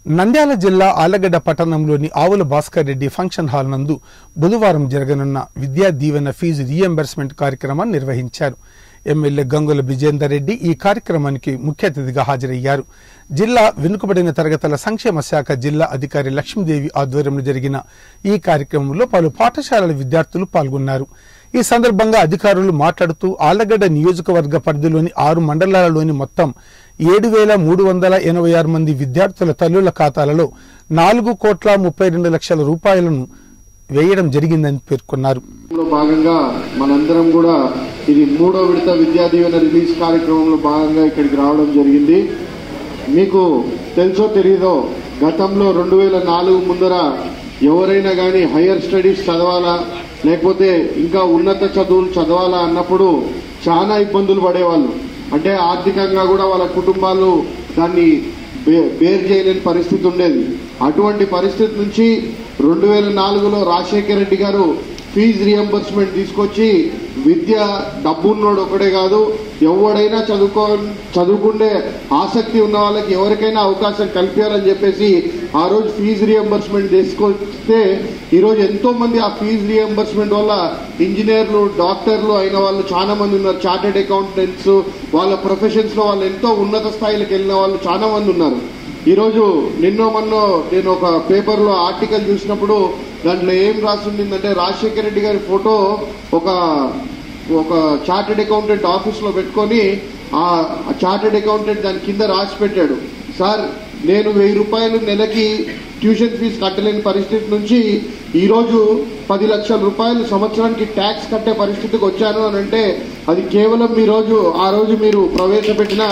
నంద్యాల జిల్లా ఆలగడ్డ పట్టణంలోని ఆవుల భాస్కర్ రెడ్డి ఫంక్షన్ హాల్ నందు బుధవారం జరగనున్న విద్యా దీవెన ఫీజు రీఎంబర్స్మెంట్ కార్యక్రమాన్ని నిర్వహించారు ఎమ్మెల్యే గంగుల విజేందర్ రెడ్డి ఈ కార్యక్రమానికి ముఖ్య అతిథిగా హాజరయ్యారు జిల్లా వెనుకబడిన తరగతుల సంక్షేమ శాఖ జిల్లా అధికారి లక్ష్మీదేవి ఆధ్వర్యంలో జరిగిన ఈ కార్యక్రమంలో పలు పాఠశాలల విద్యార్థులు పాల్గొన్నారు ఈ సందర్భంగా అధికారులు మాట్లాడుతూ ఆలగడ్డ నియోజకవర్గ పరిధిలోని ఆరు మండలాలలోని మొత్తం ఏడు వేల మూడు వందల ఎనభై ఆరు మంది విద్యార్థుల తల్లుల ఖాతాలలో నాలుగు కోట్ల ముప్పై రెండు లక్షల రూపాయలను వేయడం జరిగిందని పేర్కొన్నారు లో భాగంగా మనందరం కూడా ఇది మూడో విడత విద్యా దీవెన రిలీజ్ కార్యక్రమంలో భాగంగా ఇక్కడికి రావడం జరిగింది మీకు తెలుసో తెలీదో గతంలో రెండు వేల నాలుగు ముందర ఎవరైనా కానీ హయ్యర్ స్టడీస్ చదవాలా లేకపోతే ఇంకా ఉన్నత చదువులు చదవాలా అన్నప్పుడు చాలా ఇబ్బందులు పడేవాళ్ళు అంటే ఆర్థికంగా కూడా వాళ్ళ కుటుంబాలు దాన్ని బే- బేర్ చేయలేని పరిస్థితి ఉండేది అటువంటి పరిస్థితి నుంచి రెండు వేల నాలుగులో రాజశేఖర రెడ్డి గారు ఫీజు రియంబర్స్మెంట్ తీసుకొచ్చి విద్య డబ్బున్నోడు ఒకడే కాదు ఎవడైనా చదువుకో చదువుకుండే ఆసక్తి ఉన్న వాళ్ళకి ఎవరికైనా అవకాశం కల్పించాలని చెప్పేసి ఆ రోజు ఫీజు రియంబర్స్మెంట్ తీసుకొస్తే ఈరోజు ఎంతో మంది ఆ ఫీజు రియంబర్స్మెంట్ వల్ల ఇంజనీర్లు డాక్టర్లు అయిన వాళ్ళు చాలా మంది ఉన్నారు చార్టెడ్ అకౌంటెంట్స్ వాళ్ళ ప్రొఫెషన్స్ లో వాళ్ళు ఎంతో ఉన్నత స్థాయిలకు వెళ్ళిన వాళ్ళు చాలా మంది ఉన్నారు ఈరోజు నిన్నో మొన్నో నేను ఒక పేపర్లో ఆర్టికల్ చూసినప్పుడు దాంట్లో ఏం రాసిందంటే రాజశేఖర రెడ్డి గారి ఫోటో ఒక ఒక చార్టెడ్ అకౌంటెంట్ ఆఫీస్ లో పెట్టుకొని ఆ చార్టెడ్ అకౌంటెంట్ దాని కింద రాసి పెట్టాడు సార్ నేను వెయ్యి రూపాయలు నెలకి ట్యూషన్ ఫీజు కట్టలేని పరిస్థితి నుంచి ఈ రోజు పది లక్షల రూపాయలు సంవత్సరానికి ట్యాక్స్ కట్టే పరిస్థితికి వచ్చాను అని అంటే అది కేవలం మీ రోజు ఆ రోజు మీరు ప్రవేశపెట్టిన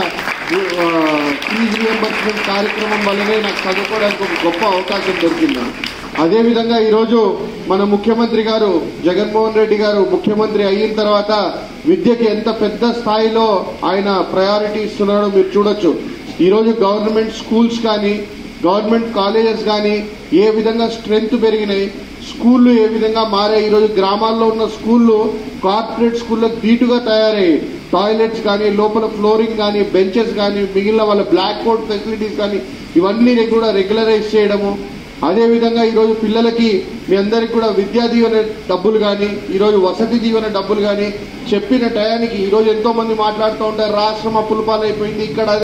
ఫీజు రియంబర్స్మెంట్ కార్యక్రమం వల్లనే నాకు చదువుకోవడానికి ఒక గొప్ప అవకాశం దొరికింది అదేవిధంగా ఈరోజు మన ముఖ్యమంత్రి గారు జగన్మోహన్ రెడ్డి గారు ముఖ్యమంత్రి అయిన తర్వాత విద్యకి ఎంత పెద్ద స్థాయిలో ఆయన ప్రయారిటీ ఇస్తున్నాడో మీరు చూడొచ్చు ఈరోజు గవర్నమెంట్ స్కూల్స్ కానీ గవర్నమెంట్ కాలేజెస్ కానీ ఏ విధంగా స్ట్రెంగ్త్ పెరిగినాయి స్కూళ్ళు ఏ విధంగా మారాయి ఈరోజు గ్రామాల్లో ఉన్న స్కూళ్ళు కార్పొరేట్ స్కూళ్ళకు ధీటుగా తయారయ్యాయి టాయిలెట్స్ కానీ లోపల ఫ్లోరింగ్ కానీ బెంచెస్ కానీ మిగిలిన వాళ్ళ బ్లాక్ బోర్డ్ ఫెసిలిటీస్ కానీ ఇవన్నీ కూడా రెగ్యులరైజ్ చేయడము అదేవిధంగా ఈరోజు పిల్లలకి మీ అందరికి కూడా విద్యా దీవెన డబ్బులు కానీ ఈరోజు వసతి దీవెన డబ్బులు కానీ చెప్పిన టయానికి ఈరోజు ఎంతో మంది మాట్లాడుతూ ఉంటారు రాష్ట్రం అప్పుల పాలైపోయింది ఇక్కడ